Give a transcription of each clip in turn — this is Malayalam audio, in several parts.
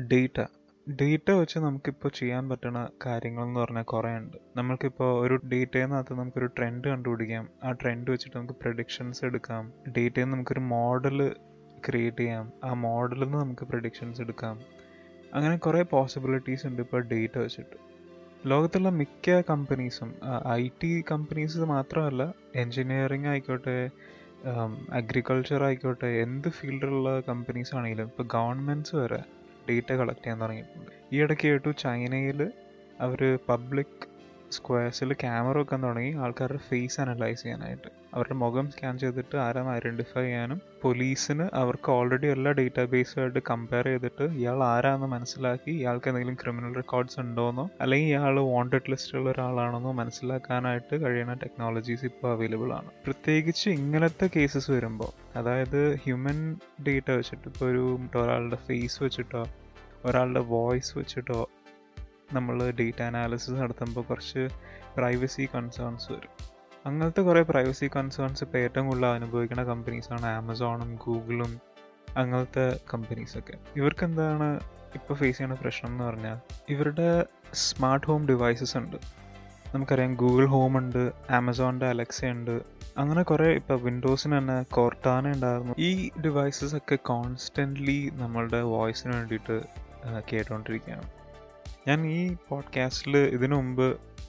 ഡേറ്റ ഡേറ്റ വെച്ച് നമുക്കിപ്പോൾ ചെയ്യാൻ പറ്റുന്ന കാര്യങ്ങൾ എന്ന് പറഞ്ഞാൽ കുറേ ഉണ്ട് നമ്മൾക്കിപ്പോൾ ഒരു ഡേറ്റയിനകത്ത് നമുക്കൊരു ട്രെൻഡ് കണ്ടുപിടിക്കാം ആ ട്രെൻഡ് വെച്ചിട്ട് നമുക്ക് പ്രഡിക്ഷൻസ് എടുക്കാം ഡേറ്റയിൽ നിന്ന് നമുക്കൊരു മോഡൽ ക്രിയേറ്റ് ചെയ്യാം ആ മോഡലിൽ നിന്ന് നമുക്ക് പ്രഡിക്ഷൻസ് എടുക്കാം അങ്ങനെ കുറേ പോസിബിലിറ്റീസ് ഉണ്ട് ഇപ്പോൾ ഡേറ്റ വെച്ചിട്ട് ലോകത്തുള്ള മിക്ക കമ്പനീസും ഐ ടി കമ്പനീസ് മാത്രമല്ല എൻജിനീയറിംഗ് ആയിക്കോട്ടെ അഗ്രികൾച്ചർ ആയിക്കോട്ടെ എന്ത് ഫീൽഡിലുള്ള കമ്പനീസ് ആണെങ്കിലും ഇപ്പോൾ ഗവൺമെൻറ്റ്സ് വരെ ഡേറ്റ കളക്ട് ചെയ്യാൻ തുടങ്ങിയിട്ടുണ്ട് ഈ ഇടയ്ക്ക് കേട്ടു ചൈനയിൽ അവർ പബ്ലിക് സ്ക്വയർസിൽ ക്യാമറ വെക്കാൻ തുടങ്ങി ആൾക്കാരുടെ ഫേസ് അനലൈസ് ചെയ്യാനായിട്ട് അവരുടെ മുഖം സ്കാൻ ചെയ്തിട്ട് ആരാന്ന് ഐഡൻറ്റിഫൈ ചെയ്യാനും പോലീസിന് അവർക്ക് ഓൾറെഡി എല്ലാ ഡേറ്റാബേസുമായിട്ട് കമ്പയർ ചെയ്തിട്ട് ഇയാൾ ആരാന്ന് മനസ്സിലാക്കി ഇയാൾക്ക് എന്തെങ്കിലും ക്രിമിനൽ റെക്കോർഡ്സ് ഉണ്ടോന്നോ അല്ലെങ്കിൽ ഇയാൾ വാണ്ടഡ് ലിസ്റ്റുള്ള ഒരാളാണെന്നോ മനസ്സിലാക്കാനായിട്ട് കഴിയുന്ന ടെക്നോളജീസ് ഇപ്പോൾ അവൈലബിൾ ആണ് പ്രത്യേകിച്ച് ഇങ്ങനത്തെ കേസസ് വരുമ്പോൾ അതായത് ഹ്യൂമൻ ഡേറ്റ വെച്ചിട്ട് ഇപ്പോൾ ഒരു ഒരാളുടെ ഫേസ് വെച്ചിട്ടോ ഒരാളുടെ വോയിസ് വെച്ചിട്ടോ നമ്മൾ ഡേറ്റ അനാലിസിസ് നടത്തുമ്പോൾ കുറച്ച് പ്രൈവസി കൺസേൺസ് വരും അങ്ങനത്തെ കുറേ പ്രൈവസി കൺസേൺസ് ഇപ്പോൾ ഏറ്റവും കൂടുതൽ അനുഭവിക്കുന്ന കമ്പനീസാണ് ആമസോണും ഗൂഗിളും അങ്ങനത്തെ കമ്പനീസൊക്കെ ഇവർക്ക് എന്താണ് ഇപ്പോൾ ഫേസ് ചെയ്യുന്ന പ്രശ്നം എന്ന് പറഞ്ഞാൽ ഇവരുടെ സ്മാർട്ട് ഹോം ഡിവൈസസ് ഉണ്ട് നമുക്കറിയാം ഗൂഗിൾ ഹോം ഉണ്ട് ആമസോണിൻ്റെ അലക്സ ഉണ്ട് അങ്ങനെ കുറേ ഇപ്പോൾ വിൻഡോസിന് തന്നെ കോർട്ടാന ഉണ്ടായിരുന്നു ഈ ഡിവൈസസ് ഒക്കെ കോൺസ്റ്റൻ്റ്ലി നമ്മളുടെ വോയിസിന് വേണ്ടിയിട്ട് കേട്ടുകൊണ്ടിരിക്കുകയാണ് ഞാൻ ഈ പോഡ്കാസ്റ്റിൽ ഇതിനു മുമ്പ്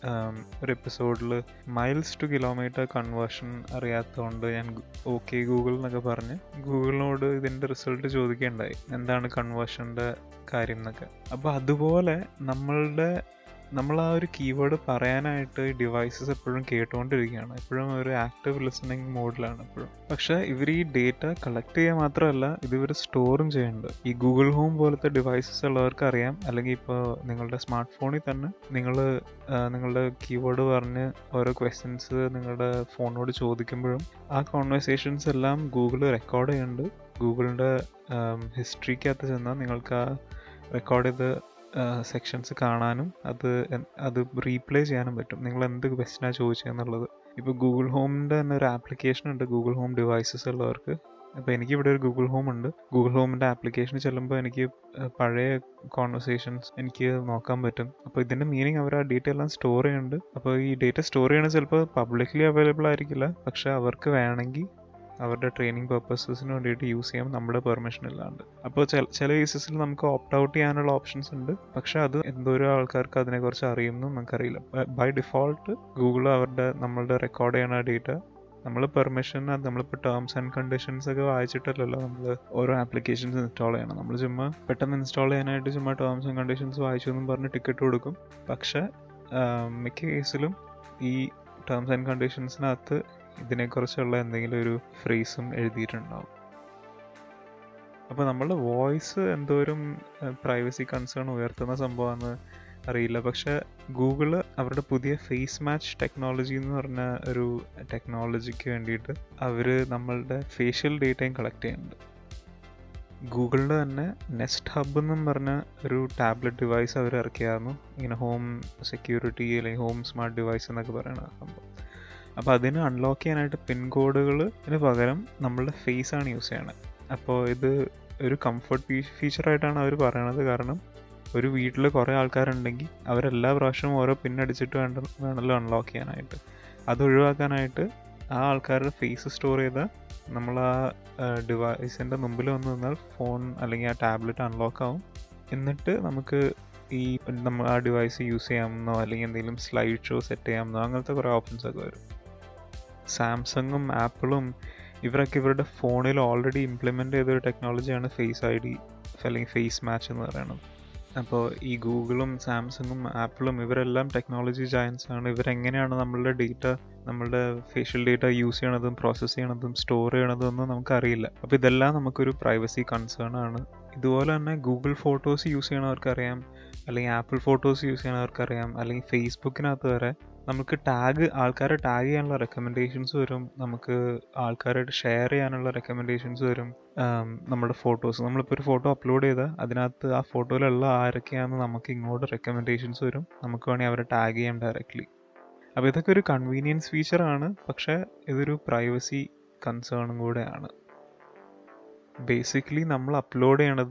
ഒരു എപ്പിസോഡിൽ മൈൽസ് ടു കിലോമീറ്റർ കൺവേർഷൻ അറിയാത്തതുകൊണ്ട് ഞാൻ ഓക്കെ ഗൂഗിൾ എന്നൊക്കെ പറഞ്ഞ് ഗൂഗിളിനോട് ഇതിൻ്റെ റിസൾട്ട് ചോദിക്കുകയുണ്ടായി എന്താണ് കൺവേർഷൻ്റെ കാര്യം എന്നൊക്കെ അപ്പോൾ അതുപോലെ നമ്മളുടെ നമ്മൾ ആ ഒരു കീവേഡ് പറയാനായിട്ട് ഡിവൈസസ് എപ്പോഴും കേട്ടുകൊണ്ടിരിക്കുകയാണ് എപ്പോഴും ഒരു ആക്റ്റീവ് ലിസണിങ് മോഡിലാണ് എപ്പോഴും പക്ഷേ ഇവർ ഈ ഡേറ്റ കളക്ട് ചെയ്യുക മാത്രമല്ല ഇത് ഇവർ സ്റ്റോറും ചെയ്യുന്നുണ്ട് ഈ ഗൂഗിൾ ഹോം പോലത്തെ ഡിവൈസസ് ഉള്ളവർക്ക് അറിയാം അല്ലെങ്കിൽ ഇപ്പോൾ നിങ്ങളുടെ സ്മാർട്ട് ഫോണിൽ തന്നെ നിങ്ങൾ നിങ്ങളുടെ കീവേഡ് പറഞ്ഞ് ഓരോ ക്വസ്റ്റ്യൻസ് നിങ്ങളുടെ ഫോണിനോട് ചോദിക്കുമ്പോഴും ആ കോൺവെർസേഷൻസ് എല്ലാം ഗൂഗിൾ റെക്കോർഡ് ചെയ്യുന്നുണ്ട് ഗൂഗിളിൻ്റെ ഹിസ്റ്ററിക്കകത്ത് ചെന്നാൽ നിങ്ങൾക്ക് ആ റെക്കോർഡ് ചെയ്ത് സെക്ഷൻസ് കാണാനും അത് അത് റീപ്ലേ ചെയ്യാനും പറ്റും നിങ്ങൾ എന്ത് ക്വസ്റ്റ്യനാണ് ചോദിച്ചതെന്നുള്ളത് ഇപ്പോൾ ഗൂഗിൾ ഹോമിൻ്റെ തന്നെ ഒരു ആപ്ലിക്കേഷൻ ഉണ്ട് ഗൂഗിൾ ഹോം ഡിവൈസസ് ഉള്ളവർക്ക് അപ്പോൾ എനിക്കിവിടെ ഒരു ഗൂഗിൾ ഹോം ഉണ്ട് ഗൂഗിൾ ഹോമിൻ്റെ ആപ്ലിക്കേഷൻ ചെല്ലുമ്പോൾ എനിക്ക് പഴയ കോൺവെർസേഷൻസ് എനിക്ക് നോക്കാൻ പറ്റും അപ്പോൾ ഇതിൻ്റെ മീനിങ് അവർ ആ ഡേറ്റ എല്ലാം സ്റ്റോർ ചെയ്യുന്നുണ്ട് അപ്പോൾ ഈ ഡേറ്റ സ്റ്റോർ ചെയ്യണത് ചിലപ്പോൾ പബ്ലിക്ലി അവൈലബിൾ ആയിരിക്കില്ല പക്ഷേ അവർക്ക് വേണമെങ്കിൽ അവരുടെ ട്രെയിനിങ് പർപ്പസസിന് വേണ്ടിയിട്ട് യൂസ് ചെയ്യാം നമ്മുടെ പെർമിഷൻ ഇല്ലാണ്ട് അപ്പോൾ ചില ചില കേസസിൽ നമുക്ക് ഓപ്റ്റ് ഔട്ട് ചെയ്യാനുള്ള ഓപ്ഷൻസ് ഉണ്ട് പക്ഷെ അത് എന്തോരോ ആൾക്കാർക്ക് അതിനെക്കുറിച്ച് അറിയുമെന്നും നമുക്കറിയില്ല ബൈ ഡിഫോൾട്ട് ഗൂഗിൾ അവരുടെ നമ്മളുടെ റെക്കോർഡ് ചെയ്യണ ഡേറ്റ നമ്മൾ പെർമിഷൻ നമ്മളിപ്പോൾ ടേംസ് ആൻഡ് കണ്ടീഷൻസ് ഒക്കെ വായിച്ചിട്ടല്ലല്ലോ നമ്മൾ ഓരോ ആപ്ലിക്കേഷൻസ് ഇൻസ്റ്റാൾ ചെയ്യണം നമ്മൾ ചുമ്മാ പെട്ടെന്ന് ഇൻസ്റ്റാൾ ചെയ്യാനായിട്ട് ചുമ്മാ ടേംസ് ആൻഡ് കണ്ടീഷൻസ് വായിച്ചു എന്നും പറഞ്ഞ് ടിക്കറ്റ് കൊടുക്കും പക്ഷെ മിക്ക കേസിലും ഈ ടേംസ് ആൻഡ് കണ്ടീഷൻസിനകത്ത് ഇതിനെക്കുറിച്ചുള്ള എന്തെങ്കിലും ഒരു ഫ്രേസും എഴുതിയിട്ടുണ്ടാവും അപ്പോൾ നമ്മളുടെ വോയിസ് എന്തോരം പ്രൈവസി കൺസേൺ ഉയർത്തുന്ന സംഭവമാണെന്ന് അറിയില്ല പക്ഷെ ഗൂഗിള് അവരുടെ പുതിയ ഫേസ് മാച്ച് ടെക്നോളജി എന്ന് പറഞ്ഞ ഒരു ടെക്നോളജിക്ക് വേണ്ടിയിട്ട് അവർ നമ്മളുടെ ഫേഷ്യൽ ഡേറ്റയും കളക്ട് ചെയ്യുന്നുണ്ട് ഗൂഗിളിൻ്റെ തന്നെ നെസ്റ്റ് ഹബ് എന്നും പറഞ്ഞ ഒരു ടാബ്ലറ്റ് ഡിവൈസ് അവർ ഇറക്കിയായിരുന്നു ഇങ്ങനെ ഹോം സെക്യൂരിറ്റി അല്ലെങ്കിൽ ഹോം സ്മാർട്ട് ഡിവൈസ് എന്നൊക്കെ പറയുന്ന സംഭവം അപ്പോൾ അതിന് അൺലോക്ക് ചെയ്യാനായിട്ട് പിൻ കോഡുകളിന് പകരം നമ്മളുടെ ഫേസ് ആണ് യൂസ് ചെയ്യണത് അപ്പോൾ ഇത് ഒരു കംഫർട്ട് ഫീച്ചറായിട്ടാണ് അവർ പറയണത് കാരണം ഒരു വീട്ടിൽ കുറേ ആൾക്കാരുണ്ടെങ്കിൽ അവരെല്ലാ പ്രാവശ്യവും ഓരോ പിൻ അടിച്ചിട്ട് വേണ്ട വേണമല്ലോ അൺലോക്ക് ചെയ്യാനായിട്ട് അത് ഒഴിവാക്കാനായിട്ട് ആ ആൾക്കാരുടെ ഫേസ് സ്റ്റോർ ചെയ്ത നമ്മൾ ആ ഡിവൈസിൻ്റെ മുമ്പിൽ വന്ന് നിന്നാൽ ഫോൺ അല്ലെങ്കിൽ ആ ടാബ്ലറ്റ് അൺലോക്ക് ആവും എന്നിട്ട് നമുക്ക് ഈ നമ്മൾ ആ ഡിവൈസ് യൂസ് ചെയ്യാമെന്നോ അല്ലെങ്കിൽ എന്തെങ്കിലും സ്ലൈഡ് ഷോ സെറ്റ് ചെയ്യാമെന്നോ അങ്ങനത്തെ കുറേ ഓപ്ഷൻസ് ഒക്കെ വരും സാംസങ്ങും ആപ്പിളും ഇവരൊക്കെ ഇവരുടെ ഫോണിൽ ഓൾറെഡി ഇംപ്ലിമെൻ്റ് ചെയ്തൊരു ടെക്നോളജിയാണ് ഫേസ് ഐ ഡി അല്ലെങ്കിൽ ഫേസ് മാച്ച് എന്ന് പറയുന്നത് അപ്പോൾ ഈ ഗൂഗിളും സാംസങ്ങും ആപ്പിളും ഇവരെല്ലാം ടെക്നോളജി ജയൻസ് ആണ് ഇവരെങ്ങനെയാണ് നമ്മളുടെ ഡേറ്റ നമ്മളുടെ ഫേഷ്യൽ ഡേറ്റ യൂസ് ചെയ്യണതും പ്രോസസ്സ് ചെയ്യണതും സ്റ്റോർ ചെയ്യണതും ഒന്നും നമുക്കറിയില്ല അപ്പോൾ ഇതെല്ലാം നമുക്കൊരു പ്രൈവസി കൺസേൺ ആണ് ഇതുപോലെ തന്നെ ഗൂഗിൾ ഫോട്ടോസ് യൂസ് ചെയ്യണവർക്കറിയാം അല്ലെങ്കിൽ ആപ്പിൾ ഫോട്ടോസ് യൂസ് ചെയ്യണവർക്കറിയാം അല്ലെങ്കിൽ ഫേസ്ബുക്കിനകത്ത് വരെ നമുക്ക് ടാഗ് ആൾക്കാരെ ടാഗ് ചെയ്യാനുള്ള റെക്കമെൻഡേഷൻസ് വരും നമുക്ക് ആൾക്കാരായിട്ട് ഷെയർ ചെയ്യാനുള്ള റെക്കമെൻഡേഷൻസ് വരും നമ്മുടെ ഫോട്ടോസ് നമ്മളിപ്പോൾ ഒരു ഫോട്ടോ അപ്ലോഡ് ചെയ്താൽ അതിനകത്ത് ആ ഫോട്ടോയിലുള്ള ആരൊക്കെയാണെന്ന് നമുക്ക് ഇങ്ങോട്ട് റെക്കമെൻഡേഷൻസ് വരും നമുക്ക് വേണമെങ്കിൽ അവരെ ടാഗ് ചെയ്യാം ഡയറക്റ്റ്ലി അപ്പോൾ ഇതൊക്കെ ഒരു കൺവീനിയൻസ് ഫീച്ചറാണ് പക്ഷേ ഇതൊരു പ്രൈവസി കൺസേണും കൂടെയാണ് ബേസിക്കലി നമ്മൾ അപ്ലോഡ് ചെയ്യണത്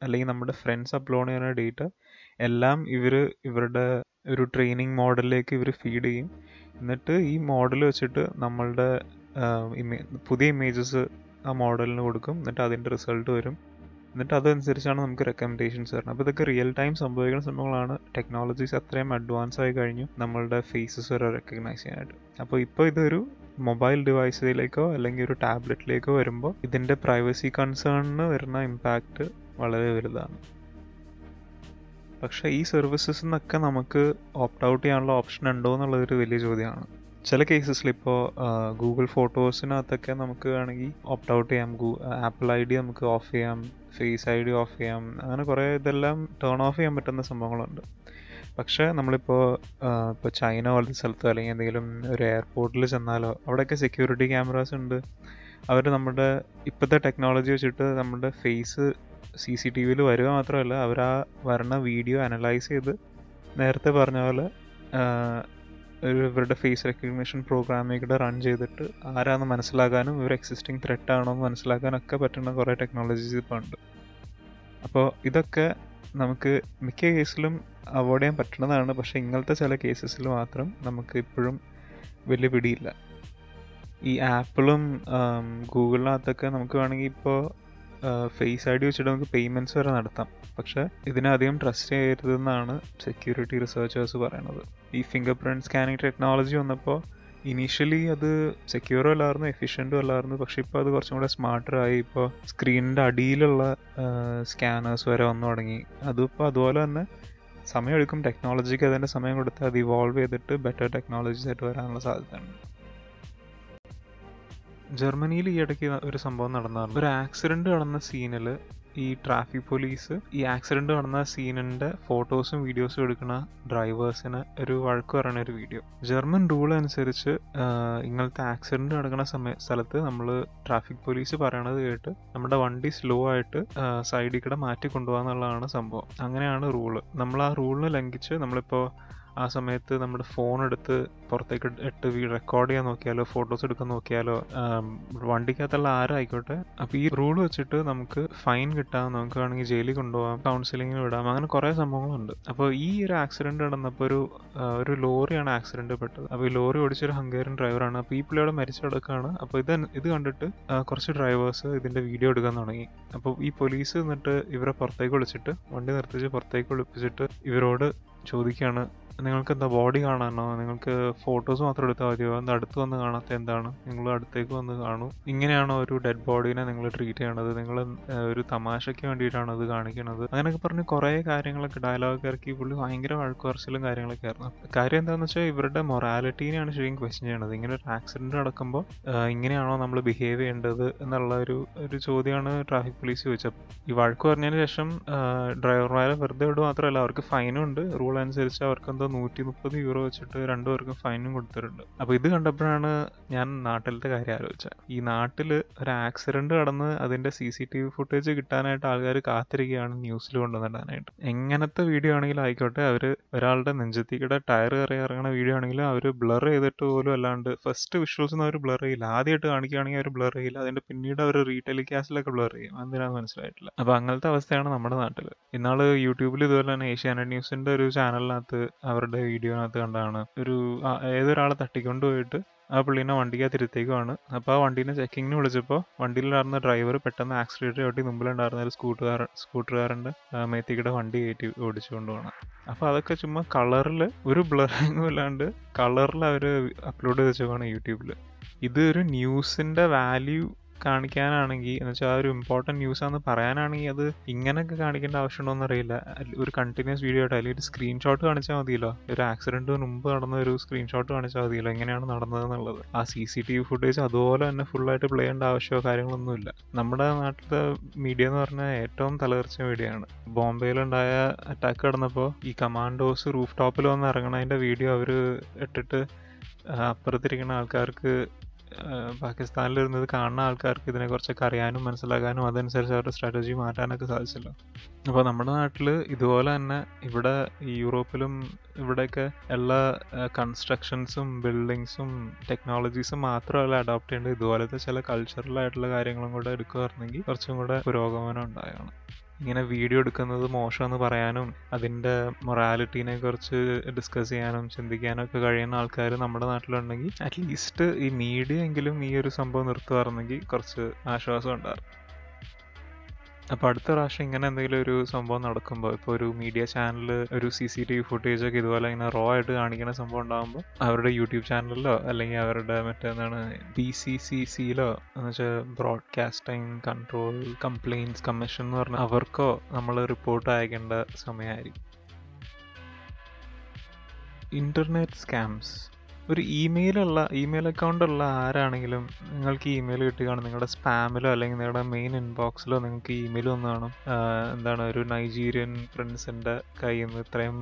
അല്ലെങ്കിൽ നമ്മുടെ ഫ്രണ്ട്സ് അപ്ലോഡ് ചെയ്യുന്ന ഡേറ്റ എല്ലാം ഇവർ ഇവരുടെ ഒരു ട്രെയിനിങ് മോഡലിലേക്ക് ഇവർ ഫീഡ് ചെയ്യും എന്നിട്ട് ഈ മോഡൽ വെച്ചിട്ട് നമ്മളുടെ പുതിയ ഇമേജസ് ആ മോഡലിന് കൊടുക്കും എന്നിട്ട് അതിൻ്റെ റിസൾട്ട് വരും എന്നിട്ട് അതനുസരിച്ചാണ് നമുക്ക് റെക്കമെൻഡേഷൻസ് വരുന്നത് അപ്പോൾ ഇതൊക്കെ റിയൽ ടൈം സംഭവിക്കുന്ന സംഭവങ്ങളാണ് ടെക്നോളജീസ് അത്രയും അഡ്വാൻസ് ആയി കഴിഞ്ഞു നമ്മളുടെ ഫേസസ് വരെ റെക്കഗ്നൈസ് ചെയ്യാനായിട്ട് അപ്പോൾ ഇപ്പോൾ ഇതൊരു മൊബൈൽ ഡിവൈസിലേക്കോ അല്ലെങ്കിൽ ഒരു ടാബ്ലറ്റിലേക്കോ വരുമ്പോൾ ഇതിൻ്റെ പ്രൈവസി കൺസേണിന് വരുന്ന ഇമ്പാക്റ്റ് വളരെ വലുതാണ് പക്ഷേ ഈ സർവീസസ് എന്നൊക്കെ നമുക്ക് ഓപ്റ്റ് ഔട്ട് ചെയ്യാനുള്ള ഓപ്ഷൻ ഉണ്ടോ എന്നുള്ളതൊരു വലിയ ചോദ്യമാണ് ചില കേസസിൽ ഇപ്പോൾ ഗൂഗിൾ ഫോട്ടോസിനകത്തൊക്കെ നമുക്ക് വേണമെങ്കിൽ ഓപ്റ്റ് ഔട്ട് ചെയ്യാം ആപ്പിൾ ഐ ഡി നമുക്ക് ഓഫ് ചെയ്യാം ഫേസ് ഐ ഡി ഓഫ് ചെയ്യാം അങ്ങനെ കുറേ ഇതെല്ലാം ടേൺ ഓഫ് ചെയ്യാൻ പറ്റുന്ന സംഭവങ്ങളുണ്ട് പക്ഷേ നമ്മളിപ്പോൾ ഇപ്പോൾ ചൈന പോലത്തെ സ്ഥലത്തോ അല്ലെങ്കിൽ എന്തെങ്കിലും ഒരു എയർപോർട്ടിൽ ചെന്നാലോ അവിടെയൊക്കെ സെക്യൂരിറ്റി ക്യാമറാസ് ഉണ്ട് അവർ നമ്മുടെ ഇപ്പോഴത്തെ ടെക്നോളജി വെച്ചിട്ട് നമ്മുടെ ഫേസ് സി സി ടി വിയിൽ വരിക മാത്രമല്ല അവർ ആ വരണ വീഡിയോ അനലൈസ് ചെയ്ത് നേരത്തെ പറഞ്ഞ പോലെ ഒരു ഇവരുടെ ഫേസ് റെക്കഗ്നിഷൻ പ്രോഗ്രാമിലൂടെ റൺ ചെയ്തിട്ട് ആരാന്ന് മനസ്സിലാക്കാനും ഇവർ എക്സിസ്റ്റിംഗ് ത്രെറ്റ് ആണോ എന്ന് മനസ്സിലാക്കാനൊക്കെ പറ്റുന്ന കുറേ ടെക്നോളജീസ് ഇപ്പോൾ ഉണ്ട് അപ്പോൾ ഇതൊക്കെ നമുക്ക് മിക്ക കേസിലും അവോയ്ഡ് ചെയ്യാൻ പറ്റുന്നതാണ് പക്ഷേ ഇങ്ങനത്തെ ചില കേസസിൽ മാത്രം നമുക്ക് ഇപ്പോഴും വലിയ പിടിയില്ല ഈ ആപ്പിളും ഗൂഗിളിനകത്തൊക്കെ നമുക്ക് വേണമെങ്കിൽ ഇപ്പോൾ ഫേസ് ഐ ഡി വെച്ചിട്ട് നമുക്ക് പേയ്മെൻറ്റ്സ് വരെ നടത്താം പക്ഷേ ഇതിനധികം ട്രസ്റ്റ് ചെയ്യരുതെന്നാണ് സെക്യൂരിറ്റി റിസർച്ചേഴ്സ് പറയുന്നത് ഈ ഫിംഗർ പ്രിൻറ്റ് സ്കാനിങ് ടെക്നോളജി വന്നപ്പോൾ ഇനീഷ്യലി അത് സെക്യൂറും അല്ലായിരുന്നു എഫിഷ്യൻറ്റും അല്ലായിരുന്നു പക്ഷെ ഇപ്പോൾ അത് കുറച്ചും കൂടെ സ്മാർട്ടറായി ഇപ്പോൾ സ്ക്രീനിൻ്റെ അടിയിലുള്ള സ്കാനേഴ്സ് വരെ വന്നു തുടങ്ങി അതിപ്പോൾ അതുപോലെ തന്നെ സമയമെടുക്കും ടെക്നോളജിക്ക് അതിൻ്റെ സമയം കൊടുത്ത് അത് ഇവോൾവ് ചെയ്തിട്ട് ബെറ്റർ ടെക്നോളജീസ് ആയിട്ട് വരാനുള്ള സാധ്യതയുണ്ട് ജർമ്മനിയിൽ ഈ ഇടയ്ക്ക് ഒരു സംഭവം നടന്നായിരുന്നു ഒരു ആക്സിഡന്റ് നടന്ന സീനിൽ ഈ ട്രാഫിക് പോലീസ് ഈ ആക്സിഡന്റ് നടന്ന സീനിന്റെ ഫോട്ടോസും വീഡിയോസും എടുക്കുന്ന ഡ്രൈവേഴ്സിന് ഒരു വഴക്ക് പറയുന്ന ഒരു വീഡിയോ ജർമ്മൻ റൂൾ അനുസരിച്ച് ഇങ്ങനത്തെ ആക്സിഡന്റ് നടക്കുന്ന സമയ സ്ഥലത്ത് നമ്മൾ ട്രാഫിക് പോലീസ് പറയണത് കേട്ട് നമ്മുടെ വണ്ടി സ്ലോ ആയിട്ട് സൈഡിൽ കൂടെ മാറ്റി കൊണ്ടുപോകാന്നുള്ളതാണ് സംഭവം അങ്ങനെയാണ് റൂള് നമ്മൾ ആ റൂളിന് ലംഘിച്ച് നമ്മളിപ്പോൾ ആ സമയത്ത് നമ്മുടെ ഫോൺ എടുത്ത് പുറത്തേക്ക് ഇട്ട് റെക്കോർഡ് ചെയ്യാൻ നോക്കിയാലോ ഫോട്ടോസ് എടുക്കാൻ നോക്കിയാലോ വണ്ടിക്കകത്തുള്ള ആരായിക്കോട്ടെ അപ്പോൾ ഈ റൂൾ വെച്ചിട്ട് നമുക്ക് ഫൈൻ കിട്ടാം നമുക്ക് വേണമെങ്കിൽ ജയിലിൽ കൊണ്ടുപോകാം കൗൺസിലിങ്ങിന് വിടാം അങ്ങനെ കുറേ സംഭവങ്ങളുണ്ട് അപ്പോൾ ഈ ഒരു ആക്സിഡന്റ് നടന്നപ്പോൾ ഒരു ഒരു ലോറിയാണ് ആക്സിഡന്റ് പെട്ടത് അപ്പോൾ ഈ ലോറി ഓടിച്ചൊരു ഹംഗേറിയൻ ഡ്രൈവറാണ് അപ്പോൾ ഈ പുള്ളിയോടെ മരിച്ചു കിടക്കുകയാണ് അപ്പോൾ ഇത് ഇത് കണ്ടിട്ട് കുറച്ച് ഡ്രൈവേഴ്സ് ഇതിന്റെ വീഡിയോ എടുക്കാൻ തുടങ്ങി അപ്പോൾ ഈ പോലീസ് എന്നിട്ട് ഇവരെ പുറത്തേക്ക് വിളിച്ചിട്ട് വണ്ടി നിർത്തിച്ച് പുറത്തേക്ക് വിളിപ്പിച്ചിട്ട് ഇവരോട് ചോദിക്കുകയാണ് നിങ്ങൾക്ക് എന്താ ബോഡി കാണാനോ നിങ്ങൾക്ക് ഫോട്ടോസ് മാത്രം എടുത്താൽ മതിയോ എന്താ അടുത്ത് വന്ന് കാണാത്ത എന്താണ് നിങ്ങൾ അടുത്തേക്ക് വന്ന് കാണൂ ഇങ്ങനെയാണോ ഒരു ഡെഡ് ബോഡീനെ നിങ്ങൾ ട്രീറ്റ് ചെയ്യണത് നിങ്ങൾ ഒരു തമാശയ്ക്ക് വേണ്ടിയിട്ടാണ് അത് കാണിക്കണത് അങ്ങനെയൊക്കെ പറഞ്ഞ് കുറേ കാര്യങ്ങളൊക്കെ ഡയലോഗ് ഇറക്കി പുള്ളി ഭയങ്കര വഴക്ക് പറച്ചിലും കാര്യങ്ങളൊക്കെ ആയിരുന്നു കാര്യം എന്താണെന്ന് വെച്ചാൽ ഇവരുടെ മൊറാലിറ്റീനെയാണ് ശരിക്കും ക്വസ്റ്റ്യൻ ചെയ്യണത് ഇങ്ങനെ ഒരു ആക്സിഡന്റ് നടക്കുമ്പോൾ ഇങ്ങനെയാണോ നമ്മൾ ബിഹേവ് ചെയ്യേണ്ടത് എന്നുള്ള ഒരു ഒരു ചോദ്യമാണ് ട്രാഫിക് പോലീസ് ചോദിച്ചത് ഈ വഴക്ക് പറഞ്ഞതിന് ശേഷം ഡ്രൈവർമാരെ വെറുതെ വിടുക മാത്രമല്ല അവർക്ക് ഫൈനും ഉണ്ട് റൂൾ അനുസരിച്ച് അവർക്ക് എന്തോ നൂറ്റി മുപ്പത് യൂറോ വെച്ചിട്ട് രണ്ടുപേർക്കും ഫൈനും കൊടുത്തിട്ടുണ്ട് അപ്പോൾ ഇത് കണ്ടപ്പോഴാണ് ഞാൻ നാട്ടിലത്തെ കാര്യം ആലോചിച്ചത് ഈ നാട്ടിൽ ഒരു ആക്സിഡന്റ് നടന്ന് അതിന്റെ C C T V footage കിട്ടാനായിട്ട് ആൾക്കാർ കാത്തിരിക്കുകയാണ് ന്യൂസിൽ കൊണ്ടുവന്നിടാനായിട്ട് എങ്ങനത്തെ വീഡിയോ ആണെങ്കിലും ആയിക്കോട്ടെ അവർ ഒരാളുടെ നെഞ്ചത്തിക്കൂടെ ടയർ കയറി ഇറങ്ങുന്ന വീഡിയോ ആണെങ്കിലും അവർ ബ്ലർ ചെയ്തിട്ട് പോലും അല്ലാണ്ട് ഫസ്റ്റ് വിഷ്വൽസ് അവർ ബ്ലർ ചെയ്യില്ല ആദ്യമായിട്ട് കാണിക്കുകയാണെങ്കിൽ അവർ ബ്ലർ ചെയ്യില്ല അതിന്റെ പിന്നീട് അവർ റീടെലികാസ്റ്റിലൊക്കെ ബ്ലർ ചെയ്യും എന്തിനാന്ന് മനസ്സിലായിട്ടില്ല അപ്പോൾ അങ്ങനത്തെ അവസ്ഥയാണ് നമ്മുടെ നാട്ടിൽ ഇന്നാള് യൂട്യൂബിൽ ഇതുപോലെ തന്നെ ഏഷ്യാനെറ്റ് ന്യൂസിന്റെ ഒരു ചാനലിനകത്ത് അവരുടെ വീഡിയോനകത്ത് കണ്ടാണ് ഒരു ഏതൊരാളെ തട്ടിക്കൊണ്ട് പോയിട്ട് ആ പുള്ളീനെ വണ്ടിക്കകത്ത് ഇരുത്തേക്കുവാണ് അപ്പോൾ ആ വണ്ടീനെ ചെക്കിങ്ങിന് വിളിച്ചപ്പോൾ വണ്ടിയിലുണ്ടായിരുന്ന ഡ്രൈവർ പെട്ടെന്ന് ആക്സിഡന്റ് ചവിട്ടി മുമ്പിലുണ്ടായിരുന്ന ഒരു സ്കൂട്ടുകാരൻ സ്കൂട്ടറുകാരൻ്റെ മേത്തിക്കിടെ വണ്ടി കയറ്റി ഓടിച്ചുകൊണ്ട് പോകണം അപ്പോൾ അതൊക്കെ ചുമ്മാ കളറിൽ ഒരു ബ്ലറിങ്ങും ഇല്ലാണ്ട് കളറിൽ അവർ അപ്ലോഡ് ചെയ്ത് വെച്ചേക്കാണ് യൂട്യൂബിൽ ഇത് ഒരു ന്യൂസിൻ്റെ വാല്യൂ കാണിക്കാനാണെങ്കിൽ എന്ന് വെച്ചാൽ ആ ഒരു ഇമ്പോർട്ടൻറ്റ് ന്യൂസ് ആണെന്ന് പറയാനാണെങ്കിൽ അത് ഇങ്ങനെയൊക്കെ കാണിക്കേണ്ട ആവശ്യമുണ്ടോയെന്ന് അറിയില്ല ഒരു കണ്ടിന്യൂസ് വീഡിയോ ആയിട്ട് അല്ലെങ്കിൽ ഒരു സ്ക്രീൻഷോട്ട് കാണിച്ചാൽ മതിയല്ലോ ഒരു ആക്സിഡന്റ് മുമ്പ് നടന്ന ഒരു സ്ക്രീൻഷോട്ട് കാണിച്ചാൽ മതിയല്ലോ എങ്ങനെയാണ് നടന്നതെന്നുള്ളത് ആ C C T V footage അതുപോലെ തന്നെ ഫുള്ളായിട്ട് പ്ലേ ചെയ്യേണ്ട ആവശ്യമോ കാര്യങ്ങളൊന്നുമില്ല നമ്മുടെ നാട്ടിലത്തെ മീഡിയ എന്ന് പറഞ്ഞാൽ ഏറ്റവും തലതെറിച്ച മീഡിയയാണ് ബോംബെയിലുണ്ടായ അറ്റാക്ക് നടന്നപ്പോൾ ഈ കമാൻഡോസ് റൂഫ് ടോപ്പിൽ വന്ന് ഇറങ്ങണതിൻ്റെ വീഡിയോ അവർ ഇട്ടിട്ട് അപ്പുറത്തിരിക്കുന്ന ആൾക്കാർക്ക് പാകിസ്ഥാനിലിരുന്നത് കാണുന്ന ആൾക്കാർക്ക് ഇതിനെക്കുറിച്ചൊക്കെ അറിയാനും മനസ്സിലാക്കാനും അതനുസരിച്ച് അവരുടെ സ്ട്രാറ്റജി മാറ്റാനൊക്കെ സാധിച്ചല്ലോ അപ്പോൾ നമ്മുടെ നാട്ടിൽ ഇതുപോലെ തന്നെ ഇവിടെ യൂറോപ്പിലും ഇവിടെയൊക്കെ എല്ലാ കൺസ്ട്രക്ഷൻസും ബിൽഡിങ്സും ടെക്നോളജീസും മാത്രമല്ല അഡോപ്റ്റ് ചെയ്യേണ്ടത് ഇതുപോലത്തെ ചില കൾച്ചറൽ ആയിട്ടുള്ള കാര്യങ്ങളും കൂടെ എടുക്കുകയായിരുന്നെങ്കിൽ കുറച്ചും കൂടെ പുരോഗമനം ഉണ്ടായാണ് ഇങ്ങനെ വീഡിയോ എടുക്കുന്നത് മോശമെന്ന് പറയാനും അതിൻ്റെ മൊറാലിറ്റീനെ കുറിച്ച് ഡിസ്കസ് ചെയ്യാനും ചിന്തിക്കാനും ഒക്കെ കഴിയുന്ന ആൾക്കാർ നമ്മുടെ നാട്ടിലുണ്ടെങ്കിൽ അറ്റ്ലീസ്റ്റ് ഈ മീഡിയ എങ്കിലും ഈ ഒരു സംഭവം നിർത്തുമായിരുന്നെങ്കിൽ കുറച്ച് ആശ്വാസം ഉണ്ടായിരുന്നു അപ്പോൾ അടുത്ത പ്രാവശ്യം ഇങ്ങനെ എന്തെങ്കിലും ഒരു സംഭവം നടക്കുമ്പോൾ ഇപ്പോൾ ഒരു മീഡിയ ചാനൽ ഒരു C C T V footage ഒക്കെ ഇതുപോലെ ഇങ്ങനെ റോ ആയിട്ട് കാണിക്കുന്ന സംഭവം ഉണ്ടാകുമ്പോൾ അവരുടെ യൂട്യൂബ് ചാനലിലോ അല്ലെങ്കിൽ അവരുടെ മറ്റേന്താണ് ബി സി സി സിയിലോ എന്ന് വെച്ചാൽ ബ്രോഡ്കാസ്റ്റിംഗ് കൺട്രോൾ കംപ്ലയിൻസ് കമ്മീഷൻ എന്ന് പറഞ്ഞാൽ അവർക്കോ നമ്മൾ റിപ്പോർട്ട് അയക്കേണ്ട സമയമായിരിക്കും ഇന്റർനെറ്റ് സ്കാംസ് ഒരു ഇമെയിലുള്ള ഇമെയിൽ അക്കൗണ്ട് ഉള്ള ആരാണെങ്കിലും നിങ്ങൾക്ക് ഇമെയിൽ കിട്ടുകയാണ് നിങ്ങളുടെ സ്പാമിലോ അല്ലെങ്കിൽ നിങ്ങളുടെ മെയിൻ ഇൻബോക്സിലോ നിങ്ങൾക്ക് ഇമെയിൽ വന്ന് കാണും ആഹ് എന്താണ് ഒരു നൈജീരിയൻ ഫ്രണ്ട്സിൻ്റെ കയ്യിൽ നിന്ന് ഇത്രയും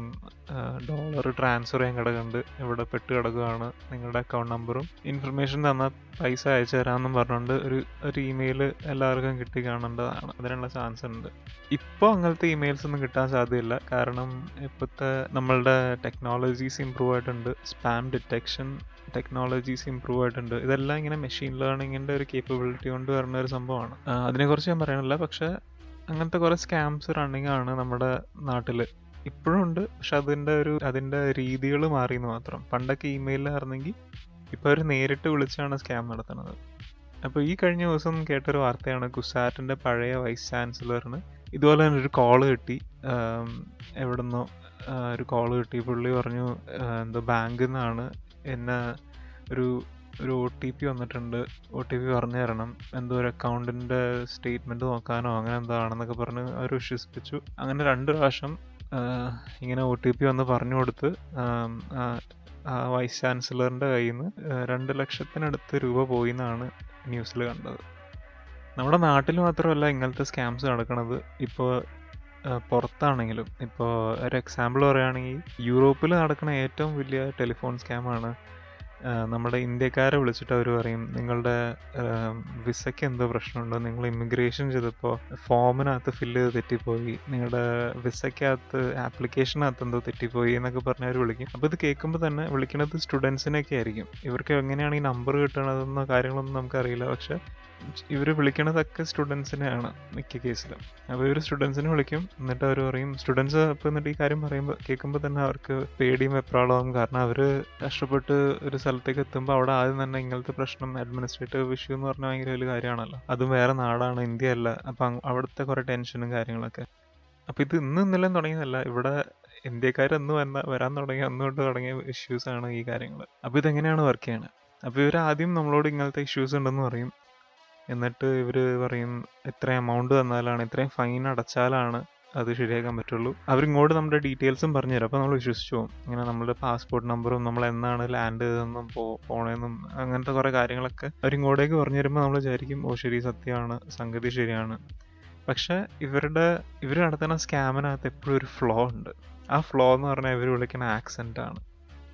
ഡോളർ ട്രാൻസ്ഫർ ചെയ്യാൻ കിടക്കുന്നുണ്ട് ഇവിടെ പെട്ട് കിടക്കുകയാണ് നിങ്ങളുടെ അക്കൗണ്ട് നമ്പറും ഇൻഫർമേഷൻ തന്നാൽ പൈസ അയച്ചു തരാമെന്നും പറഞ്ഞുകൊണ്ട് ഒരു ഒരു ഇമെയിൽ എല്ലാവർക്കും കിട്ടി കാണേണ്ടതാണ് അതിനുള്ള ചാൻസ് ഉണ്ട് ഇപ്പോൾ അങ്ങനത്തെ ഇമെയിൽസ് ഒന്നും കിട്ടാൻ സാധ്യതയില്ല കാരണം ഇപ്പോഴത്തെ നമ്മളുടെ ടെക്നോളജീസ് ഇമ്പ്രൂവ് ആയിട്ടുണ്ട് സ്പാം ഡിറ്റക്ഷൻ ടെക്നോളജീസ് ഇമ്പ്രൂവ് ആയിട്ടുണ്ട് ഇതെല്ലാം ഇങ്ങനെ മെഷീൻ ലേണിങ്ങിൻ്റെ ഒരു കേപ്പബിലിറ്റി കൊണ്ട് വരുന്ന ഒരു സംഭവമാണ് ആ, അതിനെക്കുറിച്ച് ഞാൻ പറയണില്ല പക്ഷെ അങ്ങനത്തെ കുറേ സ്കാംസ് റണ്ണിങ് ആണ് നമ്മുടെ നാട്ടിൽ ഇപ്പോഴും ഉണ്ട് പക്ഷെ അതിൻ്റെ ഒരു അതിൻ്റെ രീതികൾ മാറി എന്ന് മാത്രം പണ്ടൊക്കെ ഇമെയിലായിരുന്നെങ്കിൽ ഇപ്പോൾ അവർ നേരിട്ട് വിളിച്ചാണ് സ്കാം നടത്തുന്നത് അപ്പോൾ ഈ കഴിഞ്ഞ ദിവസം കേട്ടൊരു വാർത്തയാണ് കുസാറ്റിൻ്റെ പഴയ വൈസ് ചാൻസലറിന് ഇതുപോലെ തന്നെ ഒരു കോള് കിട്ടി ആം, എവിടുന്നോ ആ, ഒരു കോള് കിട്ടി പുള്ളി പറഞ്ഞു ആ, എന്തോ ബാങ്കിൽ നിന്നാണ് എന്നെ ഒരു ഒരു ഒ ടി പി വന്നിട്ടുണ്ട് ഒ ടി പി പറഞ്ഞു തരണം എന്തോ ഒരു അക്കൗണ്ടിൻ്റെ സ്റ്റേറ്റ്മെൻറ്റ് നോക്കാനോ അങ്ങനെ എന്തോ ആണെന്നൊക്കെ പറഞ്ഞ് അവർ വിശ്വസിപ്പിച്ചു അങ്ങനെ രണ്ട് പ്രാവശ്യം ആ, ഇങ്ങനെ ഒ ടി പി വന്ന് പറഞ്ഞു കൊടുത്ത് ആം, ആ, ആ വൈസ് ചാൻസലറിൻ്റെ കയ്യിൽ നിന്ന് രണ്ട് ലക്ഷത്തിനടുത്ത് രൂപ പോയി എന്നാണ് ന്യൂസിൽ കണ്ടത് നമ്മുടെ നാട്ടിൽ മാത്രമല്ല ഇങ്ങനത്തെ സ്കാംസ് നടക്കുന്നത് ഇപ്പോൾ പുറത്താണെങ്കിലും ഇപ്പോൾ ഒരു എക്സാമ്പിൾ പറയുകയാണെങ്കിൽ യൂറോപ്പിൽ നടക്കുന്ന ഏറ്റവും വലിയ ടെലിഫോൺ സ്കാമാണ് നമ്മുടെ ഇന്ത്യക്കാരെ വിളിച്ചിട്ട് അവർ പറയും നിങ്ങളുടെ വിസയ്ക്ക് എന്തോ പ്രശ്നമുണ്ടോ നിങ്ങൾ ഇമിഗ്രേഷൻ ചെയ്തപ്പോൾ ഫോമിനകത്ത് ഫില്ല് ചെയ്ത് തെറ്റിപ്പോയി നിങ്ങളുടെ വിസയ്ക്കകത്ത് ആപ്ലിക്കേഷനകത്ത് എന്തോ തെറ്റിപ്പോയി എന്നൊക്കെ പറഞ്ഞ് അവർ വിളിക്കും അപ്പോൾ ഇത് കേൾക്കുമ്പോൾ തന്നെ വിളിക്കുന്നത് സ്റ്റുഡൻസിനൊക്കെ ആയിരിക്കും ഇവർക്ക് എങ്ങനെയാണ് ഈ നമ്പർ കിട്ടണതെന്നോ കാര്യങ്ങളൊന്നും നമുക്കറിയില്ല പക്ഷെ ഇവർ വിളിക്കണതൊക്കെ സ്റ്റുഡൻസിനെയാണ് മിക്ക കേസിലും അപ്പോൾ ഇവർ സ്റ്റുഡൻസിനെ വിളിക്കും എന്നിട്ട് അവർ പറയും സ്റ്റുഡൻസ് അപ്പോൾ എന്നിട്ട് ഈ കാര്യം പറയുമ്പോൾ കേൾക്കുമ്പോൾ തന്നെ അവർക്ക് പേടിയും വെപ്രാളവും കാരണം അവർ കഷ്ടപ്പെട്ട് ഒരു സ്ഥലത്തേക്ക് എത്തുമ്പോൾ അവിടെ ആദ്യം തന്നെ ഇങ്ങനത്തെ പ്രശ്നം അഡ്മിനിസ്ട്രേറ്റീവ് ഇഷ്യൂ എന്ന് പറഞ്ഞാൽ ഭയങ്കര വലിയ കാര്യമാണല്ലോ അതും വേറെ നാടാണ് ഇന്ത്യ അല്ല അപ്പം അവിടുത്തെ കുറേ ടെൻഷനും കാര്യങ്ങളൊക്കെ അപ്പോൾ ഇത് ഇന്ന് ഇന്നലെ തുടങ്ങിയതല്ല ഇവിടെ ഇന്ത്യക്കാർ എന്ന് വന്ന വരാൻ തുടങ്ങിയ അന്ന് തൊട്ട് തുടങ്ങിയ ഇഷ്യൂസ് ആണ് ഈ കാര്യങ്ങൾ അപ്പോൾ ഇതെങ്ങനെയാണ് വർക്ക് ചെയ്യണത് അപ്പോൾ ഇവർ ആദ്യം നമ്മളോട് ഇങ്ങനത്തെ ഇഷ്യൂസ് ഉണ്ടെന്ന് പറയും എന്നിട്ട് ഇവർ പറയും ഇത്ര എമൗണ്ട് തന്നാലാണ് ഇത്രയും ഫൈൻ അടച്ചാലാണ് അത് ശരിയാക്കാൻ പറ്റുള്ളൂ അവരിങ്ങോട്ട് നമ്മുടെ ഡീറ്റെയിൽസും പറഞ്ഞു തരും അപ്പോൾ നമ്മൾ വിശ്വസിച്ചു പോകും ഇങ്ങനെ നമ്മുടെ പാസ്പോർട്ട് നമ്പറും നമ്മൾ എന്നാണ് ലാൻഡ് ചെയ്തതെന്നും പോ പോണതെന്നും അങ്ങനത്തെ കുറേ കാര്യങ്ങളൊക്കെ അവരിങ്ങോട്ടേക്ക് പറഞ്ഞു തരുമ്പോൾ നമ്മൾ വിചാരിക്കും ഓ ശരി സത്യമാണ് സംഗതി ശരിയാണ് പക്ഷെ ഇവരുടെ ഇവർ നടത്തുന്ന സ്കാമിനകത്ത് എപ്പോഴും ഒരു ഫ്ലോ ഉണ്ട് ആ ഫ്ലോ എന്ന് പറഞ്ഞാൽ ഇവർ വിളിക്കുന്ന ആക്സെൻ്റ് ആണ്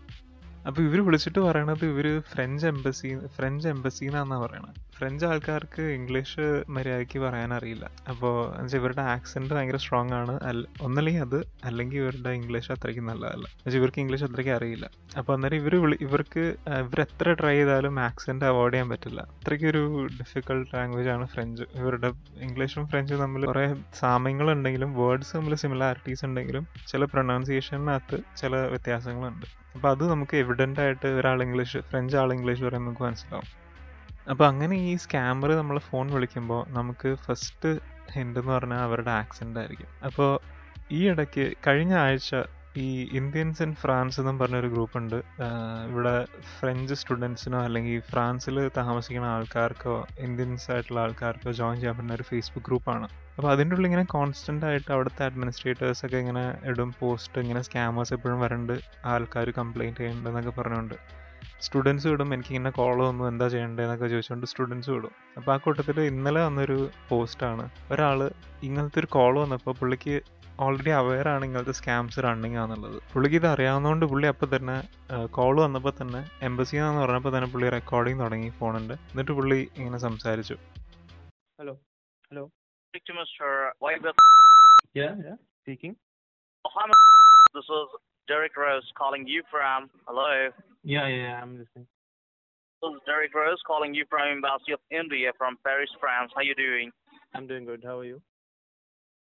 അപ്പോൾ ഇവർ വിളിച്ചിട്ട് പറയണത് ഇവർ ഫ്രഞ്ച് എംബസി ഫ്രഞ്ച് എംബസിന്നാന്നാണ് പറയണത് ഫ്രഞ്ച് ആൾക്കാർക്ക് ഇംഗ്ലീഷ് മര്യാദയ്ക്ക് പറയാൻ അറിയില്ല അപ്പോൾ എന്നുവെച്ചാൽ ഇവരുടെ ആക്സെന്റ് ഭയങ്കര സ്ട്രോങ് ആണ് അല്ല ഒന്നല്ലെങ്കിൽ അത് അല്ലെങ്കിൽ ഇവരുടെ ഇംഗ്ലീഷ് അത്രയ്ക്ക് നല്ലതല്ല എന്നുവെച്ചാൽ ഇവർക്ക് ഇംഗ്ലീഷ് അത്രയ്ക്ക് അറിയില്ല അപ്പോൾ അന്നേരം ഇവർ വിളി ഇവർക്ക് ഇവർ എത്ര ട്രൈ ചെയ്താലും ആക്സെന്റ് അവോയ്ഡ് ചെയ്യാൻ പറ്റില്ല അത്രയ്ക്ക് ഒരു ഡിഫിക്കൽട്ട് ലാംഗ്വേജ് ആണ് ഫ്രഞ്ച് ഇവരുടെ ഇംഗ്ലീഷും ഫ്രഞ്ചും തമ്മിൽ കുറേ സാമ്യങ്ങളുണ്ടെങ്കിലും വേർഡ്സ് തമ്മിൽ സിമിലാരിറ്റീസ് ഉണ്ടെങ്കിലും ചില പ്രൊനൗൺസിയേഷനകത്ത് ചില വ്യത്യാസങ്ങളുണ്ട് അപ്പോൾ അത് നമുക്ക് എവിഡൻ്റ് ആയിട്ട് ഒരാൾ ഇംഗ്ലീഷ് ഫ്രഞ്ച് ആൾ ഇംഗ്ലീഷ് പറയുമ്പോൾ നമുക്ക് മനസ്സിലാവും അപ്പോൾ അങ്ങനെ ഈ സ്കാമർ നമ്മൾ ഫോൺ വിളിക്കുമ്പോൾ നമുക്ക് ഫസ്റ്റ് ഹിൻ്റ് എന്ന് പറഞ്ഞാൽ അവരുടെ ആക്സെൻ്റ് ആയിരിക്കും അപ്പോൾ ഈ ഇടയ്ക്ക് കഴിഞ്ഞ ആഴ്ച ഈ ഇന്ത്യൻസ് ഇൻ ഫ്രാൻസ് എന്നും പറഞ്ഞൊരു ഗ്രൂപ്പ് ഉണ്ട് ഇവിടെ ഫ്രഞ്ച് സ്റ്റുഡൻസിനോ അല്ലെങ്കിൽ ഫ്രാൻസിൽ താമസിക്കുന്ന ആൾക്കാർക്കോ ഇന്ത്യൻസ് ആയിട്ടുള്ള ആൾക്കാർക്കോ ജോയിൻ ചെയ്യാൻ പറ്റുന്ന ഒരു ഫേസ്ബുക്ക് ഗ്രൂപ്പാണ് അപ്പോൾ അതിൻ്റെ ഉള്ളിൽ ഇങ്ങനെ കോൺസ്റ്റൻ്റ് ആയിട്ട് അവിടുത്തെ അഡ്മിനിസ്ട്രേറ്റേഴ്സ് ഒക്കെ ഇങ്ങനെ ഇടും പോസ്റ്റ് ഇങ്ങനെ സ്കാമേഴ്സ് എപ്പോഴും വരണ്ട് ആൾക്കാർ കംപ്ലൈൻറ്റ് ചെയ്യുന്നുണ്ടെന്നൊക്കെ പറഞ്ഞുകൊണ്ട് സ്റ്റുഡൻസ് വിടും എനിക്കിങ്ങനെ കോൾ വന്നു എന്താ ചെയ്യേണ്ടതെന്നൊക്കെ ചോദിച്ചുകൊണ്ട് സ്റ്റുഡൻസ് വിടും അപ്പോൾ ആ കൂട്ടത്തിൽ ഇന്നലെ വന്നൊരു പോസ്റ്റാണ് ഒരാൾ ഇങ്ങനത്തെ ഒരു കോൾ വന്നപ്പോൾ പുള്ളിക്ക് ഓൾറെഡി അവെയർ ആണ് ഇങ്ങനത്തെ സ്കാംസ് റണ്ണിങ് ആണെന്നുള്ളത് പുള്ളിക്ക് ഇത് അറിയാവുന്നതുകൊണ്ട് പുള്ളി അപ്പോൾ തന്നെ കോൾ വന്നപ്പോൾ തന്നെ എംബസി എന്ന് പറഞ്ഞപ്പോൾ തന്നെ പുള്ളി റെക്കോർഡിങ് തുടങ്ങി ഫോണിൻ്റെ എന്നിട്ട് പുള്ളി ഇങ്ങനെ സംസാരിച്ചു Hello. Hello. Speak to Mr. Weibel. Yeah, yeah. Speaking. Oh, hi, This is Derek Rose calling you from. Hello. Yeah, yeah, yeah. I'm listening. This is Derek Rose calling you from Embassy of India from Paris, France. How you doing? I'm doing good. How are you?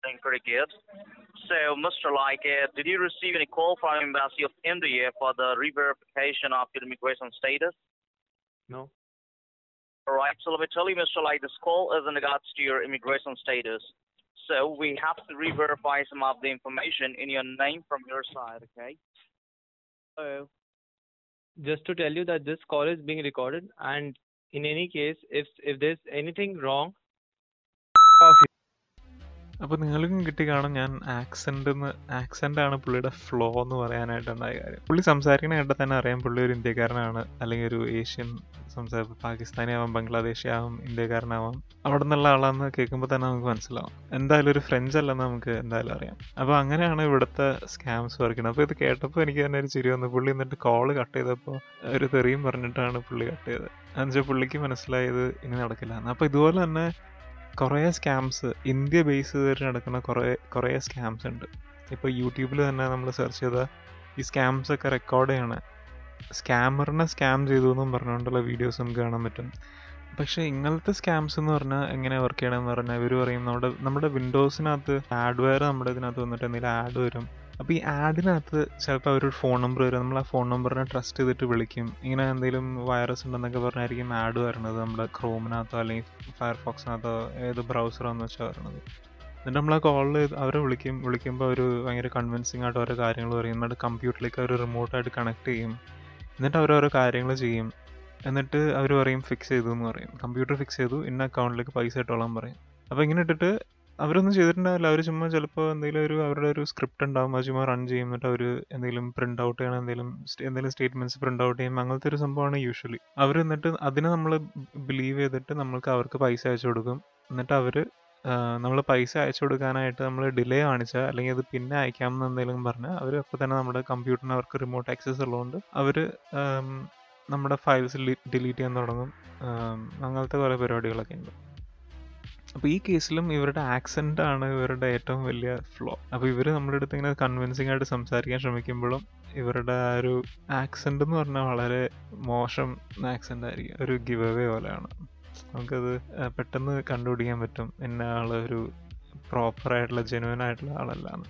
Doing pretty good. So, Mr. Like, uh, did you receive any call from Embassy of India for the re-verification of your immigration status? No. All right. So let me tell you, Mr. Like, this call is in regards to your immigration status. So we have to re-verify some of the information in your name from your side. Okay. Uh, just to tell you that this call is being recorded, and in any case, if if there's anything wrong, അപ്പോൾ നിങ്ങൾക്കും കിട്ടി കാണും ഞാൻ ആക്സെന്റ് എന്ന് ആക്സെന്റ് ആണ് പുള്ളിയുടെ ഫ്ലോ എന്ന് പറയാനായിട്ടുണ്ടായ കാര്യം പുള്ളി സംസാരിക്കണ കേട്ടാൽ തന്നെ അറിയാം പുള്ളി ഒരു ഇന്ത്യക്കാരനാണ് അല്ലെങ്കിൽ ഒരു ഏഷ്യൻ സംസാര പാകിസ്ഥാനി ആവാം ബംഗ്ലാദേശി ആവാം ഇന്ത്യക്കാരനാവാം അവിടെ നിന്നുള്ള ആളാന്ന് കേൾക്കുമ്പോൾ തന്നെ നമുക്ക് മനസ്സിലാവും എന്തായാലും ഒരു ഫ്രഞ്ച് അല്ലെന്ന് നമുക്ക് എന്തായാലും അറിയാം അപ്പോൾ അങ്ങനെയാണ് ഇവിടുത്തെ സ്കാംസ് വർക്ക് ചെയ്യുന്നത് അപ്പോൾ ഇത് കേട്ടപ്പോൾ എനിക്ക് തന്നെ ഒരു ചിരി വന്നു പുള്ളി എന്നിട്ട് കോള് കട്ട് ചെയ്തപ്പോൾ ഒരു തെറിയും പറഞ്ഞിട്ടാണ് പുള്ളി കട്ട് ചെയ്തത് എന്നുവെച്ചാൽ പുള്ളിക്ക് മനസ്സിലായത് ഇനി നടക്കില്ല എന്ന് അപ്പോൾ ഇതുപോലെ തന്നെ കുറേ സ്കാംസ് ഇന്ത്യ ബേസ് ചെയ്തിട്ട് നടക്കുന്ന കുറേ കുറേ സ്കാംസ് ഉണ്ട് ഇപ്പോൾ യൂട്യൂബിൽ തന്നെ നമ്മൾ സെർച്ച് ചെയ്ത ഈ സ്കാംസ് ഒക്കെ റെക്കോർഡ് ചെയ്യണ സ്കാമറിനെ സ്കാം ചെയ്തു എന്നും പറഞ്ഞുകൊണ്ടുള്ള വീഡിയോസ് നമുക്ക് കാണാൻ പറ്റും പക്ഷേ ഇങ്ങനത്തെ സ്കാംസ് എന്ന് പറഞ്ഞാൽ എങ്ങനെ വർക്ക് ചെയ്യണമെന്ന് പറഞ്ഞാൽ ഇവർ പറയും നമ്മുടെ നമ്മുടെ വിൻഡോസിനകത്ത് ആഡ്വെയർ നമ്മുടെ ഇതിനകത്ത് വന്നിട്ട് എന്തെങ്കിലും ആഡ് വരും അപ്പോൾ ഈ ആഡിനകത്ത് ചിലപ്പോൾ അവർ ഫോൺ നമ്പർ വരും നമ്മൾ ആ ഫോൺ നമ്പറിനെ ട്രസ്റ്റ് ചെയ്തിട്ട് വിളിക്കും ഇങ്ങനെ എന്തെങ്കിലും വൈറസ് ഉണ്ടെന്നൊക്കെ പറഞ്ഞായിരിക്കും ആഡ് വരണത് നമ്മുടെ ക്രോമിനകത്തോ അല്ലെങ്കിൽ ഫയർഫോക്സിനകത്തോ ഏത് ബ്രൗസറാന്ന് വെച്ചാൽ വരണത് എന്നിട്ട് നമ്മൾ ആ കോളിൽ അവരെ വിളിക്കും വിളിക്കുമ്പോൾ അവർ ഭയങ്കര കൺവിൻസിങ് ആയിട്ട് ഓരോ കാര്യങ്ങൾ പറയും എന്നിട്ട് കമ്പ്യൂട്ടറിലേക്ക് അവർ റിമോട്ടായിട്ട് കണക്ട് ചെയ്യും എന്നിട്ട് അവർ ഓരോ കാര്യങ്ങൾ ചെയ്യും എന്നിട്ട് അവർ പറയും ഫിക്സ് ചെയ്തു എന്ന് പറയും കമ്പ്യൂട്ടർ ഫിക്സ് ചെയ്തു ഇന്ന അക്കൗണ്ടിലേക്ക് പൈസ ഇട്ടോളാൻ പറയും അപ്പോൾ ഇങ്ങനെ ഇട്ടിട്ട് അവരൊന്നും ചെയ്തിട്ടുണ്ടാവില്ല അവർ ചുമ്മാ ചിലപ്പോൾ എന്തെങ്കിലും ഒരു അവരുടെ ഒരു സ്ക്രിപ്റ്റ് ഉണ്ടാവും അത് ചുമ്മാ റൺ ചെയ്യും എന്നിട്ട് അവർ എന്തെങ്കിലും പ്രിന്റ് ഔട്ട് ചെയ്യണം എന്തെങ്കിലും എന്തെങ്കിലും സ്റ്റേറ്റ്മെന്റ്സ് പ്രിന്റ് ഔട്ട് ചെയ്യും അങ്ങനത്തെ ഒരു സംഭവമാണ് യൂഷ്വലി അവർ എന്നിട്ട് അതിനെ നമ്മൾ ബിലീവ് ചെയ്തിട്ട് നമ്മൾക്ക് അവർക്ക് പൈസ അയച്ചു കൊടുക്കും എന്നിട്ട് അവർ നമ്മൾ പൈസ അയച്ചു കൊടുക്കാനായിട്ട് നമ്മൾ ഡിലേ കാണിച്ചാൽ അല്ലെങ്കിൽ അത് പിന്നെ അയക്കാമെന്ന് എന്തെങ്കിലും പറഞ്ഞാൽ അവർ അപ്പോൾ തന്നെ നമ്മുടെ കമ്പ്യൂട്ടറിന് അവർക്ക് റിമോട്ട് ആക്സസ് ഉള്ളതുകൊണ്ട് അവർ നമ്മുടെ ഫയൽസ് ഡിലീറ്റ് ചെയ്യാൻ തുടങ്ങും അങ്ങനത്തെ കുറേ പരിപാടികളൊക്കെ ഉണ്ട് അപ്പോൾ ഈ കേസിലും ഇവരുടെ ആക്സെന്റ് ആണ് ഇവരുടെ ഏറ്റവും വലിയ ഫ്ലോ അപ്പോൾ ഇവർ നമ്മുടെ അടുത്ത് ഇങ്ങനെ കൺവിൻസിങ് ആയിട്ട് സംസാരിക്കാൻ ശ്രമിക്കുമ്പോഴും ഇവരുടെ ആ ഒരു ആക്സെന്റ് എന്ന് പറഞ്ഞാൽ വളരെ മോശം ആക്സെന്റ് ആയിരിക്കും ഒരു ഗിവ് അവേ പോലെയാണ് നമുക്കത് പെട്ടെന്ന് കണ്ടുപിടിക്കാൻ പറ്റും ഇന്ന ആള് ഒരു പ്രോപ്പർ ആയിട്ടുള്ള ജെനുവൻ ആയിട്ടുള്ള ആളല്ലാന്ന്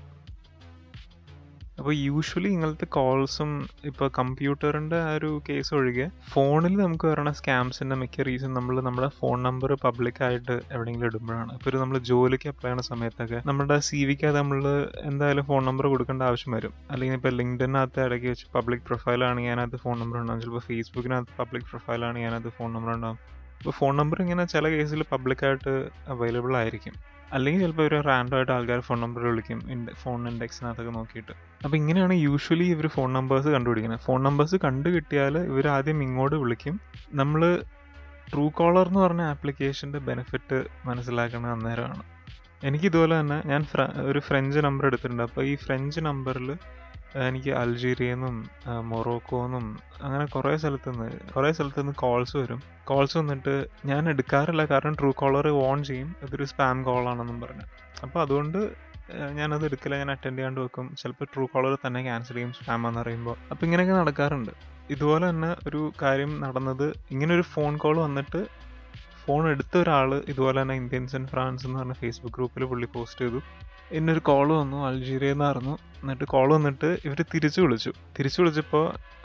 അപ്പോൾ യൂഷ്വലി ഇങ്ങനത്തെ കോൾസും ഇപ്പോൾ കമ്പ്യൂട്ടറിൻ്റെ ആ ഒരു കേസ് ഒഴികെ ഫോണിൽ നമുക്ക് വരണ സ്കാംസിൻ്റെ മിക്ക റീസൺ നമ്മൾ നമ്മുടെ ഫോൺ നമ്പർ പബ്ലിക്കായിട്ട് എവിടെയെങ്കിലും ഇടുമ്പോഴാണ് ഇപ്പോൾ ഒരു നമ്മൾ ജോലിക്ക് അപ്ലൈ ചെയ്യുന്ന സമയത്തൊക്കെ നമ്മുടെ സി വിക്ക് നമ്മൾ എന്തായാലും ഫോൺ നമ്പർ കൊടുക്കേണ്ട ആവശ്യം വരും അല്ലെങ്കിൽ ഇപ്പോൾ ലിങ്ക്ഡിനകത്ത് ഇടയ്ക്ക് വെച്ച് പബ്ലിക് പ്രൊഫൈലാണെങ്കിൽ അതിനകത്ത് ഫോൺ നമ്പർ ഉണ്ടാവും ചിലപ്പോൾ ഫേസ്ബുക്കിനകത്ത് പബ്ലിക് പ്രൊഫൈലാണെങ്കിൽ അതിനകത്ത് ഫോൺ നമ്പർ ഉണ്ടാവും അപ്പോൾ ഫോൺ നമ്പർ ഇങ്ങനെ ചില കേസിൽ പബ്ലിക്കായിട്ട് അവൈലബിൾ ആയിരിക്കും അല്ലെങ്കിൽ ചിലപ്പോൾ ഒരു റാൻഡം ആയിട്ട് ആൾക്കാർ ഫോൺ നമ്പർ വിളിക്കും ഫോൺ ഇൻഡെക്സിനകത്തൊക്കെ നോക്കിയിട്ട് അപ്പോൾ ഇങ്ങനെയാണ് യൂഷ്വലി ഇവർ ഫോൺ നമ്പേഴ്സ് കണ്ടുപിടിക്കുന്നത് ഫോൺ നമ്പേഴ്സ് കണ്ടു കിട്ടിയാൽ ഇവർ ആദ്യം ഇങ്ങോട്ട് വിളിക്കും നമ്മൾ ട്രൂ കോളർ എന്ന് പറഞ്ഞ ആപ്ലിക്കേഷൻ്റെ ബെനിഫിറ്റ് മനസ്സിലാക്കുന്നത് അന്നേരമാണ് എനിക്ക് ഇതുപോലെ തന്നെ ഞാൻ ഒരു ഫ്രഞ്ച് നമ്പർ എടുത്തിട്ടുണ്ട് അപ്പോൾ ഈ ഫ്രഞ്ച് നമ്പറിൽ എനിക്ക് അൾജീരിയന്നും മൊറോക്കോന്നും അങ്ങനെ കുറേ സ്ഥലത്തു നിന്ന് കുറേ സ്ഥലത്തു നിന്ന് കോൾസ് വരും കോൾസ് വന്നിട്ട് ഞാൻ എടുക്കാറില്ല കാരണം ട്രൂ കോളർ ഓൺ ചെയ്യും ഇതൊരു സ്പാം കോളാണെന്നും പറഞ്ഞു അപ്പോൾ അതുകൊണ്ട് ഞാനത് എടുക്കില്ല ഞാൻ അറ്റൻഡ് ചെയ്യാണ്ട് വെക്കും ചിലപ്പോൾ ട്രൂ കോളർ തന്നെ ക്യാൻസൽ ചെയ്യും സ്പാം എന്ന് പറയുമ്പോൾ അപ്പോൾ ഇങ്ങനെയൊക്കെ നടക്കാറുണ്ട് ഇതുപോലെ തന്നെ ഒരു കാര്യം നടന്നത് ഇങ്ങനെ ഒരു ഫോൺ കോൾ വന്നിട്ട് ഫോൺ എടുത്ത ഒരാൾ ഇതുപോലെ തന്നെ ഇന്ത്യൻസ് ആൻഡ് ഫ്രാൻസ് എന്ന് പറഞ്ഞ ഫേസ്ബുക്ക് ഗ്രൂപ്പിൽ പുള്ളി പോസ്റ്റ് ചെയ്തു എന്നൊരു കോൾ വന്നു അൾജീരിയ എന്നായിരുന്നു എന്നിട്ട് കോൾ വന്നിട്ട് ഇവർ തിരിച്ചു വിളിച്ചു തിരിച്ചു വിളിച്ചപ്പോൾ